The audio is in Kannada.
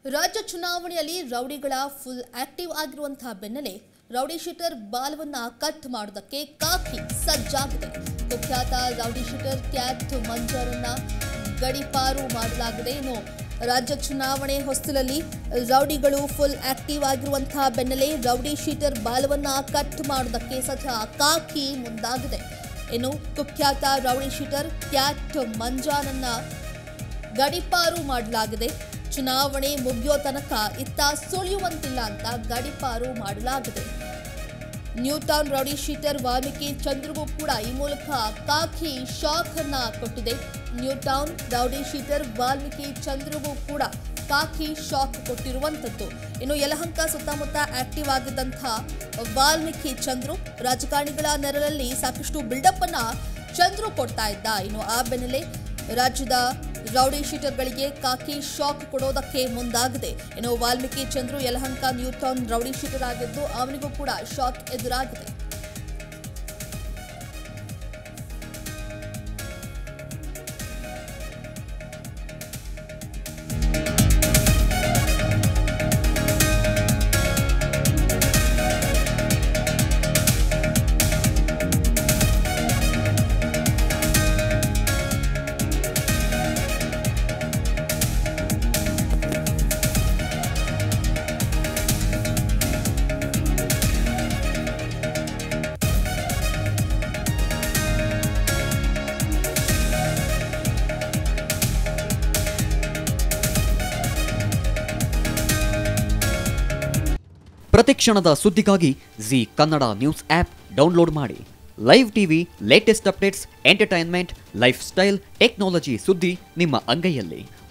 ರಾಜ್ಯ ಚುನಾವಣೆಯಲ್ಲಿ ರೌಡಿಗಳ ಫುಲ್ ಆಕ್ಟಿವ್ ಆಗಿರುವಂತಹ ಬೆನ್ನಲ್ಲೇ ರೌಡಿ ಶೀಟರ್ ಬಾಲವನ್ನ ಕಟ್ ಮಾಡೋದಕ್ಕೆ ಕಾಕಿ ಸಜ್ಜಾಗಿದೆ ಕುಖ್ಯಾತ ರೌಡಿ ಶೀಟರ್ ಕ್ಯಾಟ್ ಮಂಜರನ್ನ ಗಡಿಪಾರು ಮಾಡಲಾಗಿದೆ ಇನ್ನು ರಾಜ್ಯ ಚುನಾವಣೆ ಹೊಸ್ತಿಲಲ್ಲಿ ರೌಡಿಗಳು ಫುಲ್ ಆಕ್ಟಿವ್ ಆಗಿರುವಂತಹ ಬೆನ್ನಲ್ಲೇ ರೌಡಿ ಶೀಟರ್ ಬಾಲವನ್ನ ಕಟ್ ಮಾಡೋದಕ್ಕೆ ಸದ್ಯ ಕಾಕಿ ಮುಂದಾಗಿದೆ ಇನ್ನು ಕುಖ್ಯಾತ ರೌಡಿ ಶೀಟರ್ ಕ್ಯಾಟ್ ಮಂಜಾನನ್ನ ಗಡಿಪಾರು ಮಾಡಲಾಗಿದೆ ಚುನಾವಣೆ ಮುಗಿಯೋ ತನಕ ಇತ್ತ ಸುಳಿಯುವಂತಿಲ್ಲ ಅಂತ ಗಡಿಪಾರು ಮಾಡಲಾಗಿದೆ new town rowdy sheeter Valmiki ಚಂದ್ರಗೂ ಕೂಡ ಈ ಮೂಲಕ ಕಾಕಿ ಶಾಕ್ ಅನ್ನ ಕೊಟ್ಟಿದೆ new town rowdy sheeter Valmiki ಚಂದ್ರಗೂ ಕೂಡ ಕಾಕಿ ಶಾಕ್ ಕೊಟ್ಟಿರುವಂಥದ್ದು ಇನ್ನು ಯಲಹಂಕ ಸುತ್ತಮುತ್ತ ಆಕ್ಟಿವ್ ಆಗಿದ್ದಂಥ ವಾಲ್ಮೀಕಿ ಚಂದ್ರು ರಾಜಕಾರಣಿಗಳ ನೆರಳಲ್ಲಿ ಸಾಕಷ್ಟು ಬಿಲ್ಡಪ್ ಅನ್ನ ಚಂದ್ರು ಕೊಡ್ತಾ ಇದ್ದ ಇನ್ನು ಆ ಬೆನ್ನಲ್ಲೇ ರಾಜ್ಯದ ರೌಡಿ ಶೀಟರ್ಗಳಿಗೆ ಕಾಕಿ ಶಾಕ್ ಕೊಡೋದಕ್ಕೆ ಮುಂದಾಗಿದೆ ಇನ್ನು Valmiki Chandru Yelahanka new town rowdy sheeter ಆಗಿದ್ದು ಅವನಿಗೂ ಕೂಡ ಶಾಕ್ ಎದುರಾಗಿದೆ ಪ್ರತಿಕ್ಷಣದ ಸುದ್ದಿಗಾಗಿ Zee Kannada news app download ಮಾಡಿ live TV latest updates entertainment lifestyle technology ಸುದ್ದಿ ನಿಮ್ಮ ಅಂಗೈಯಲ್ಲಿ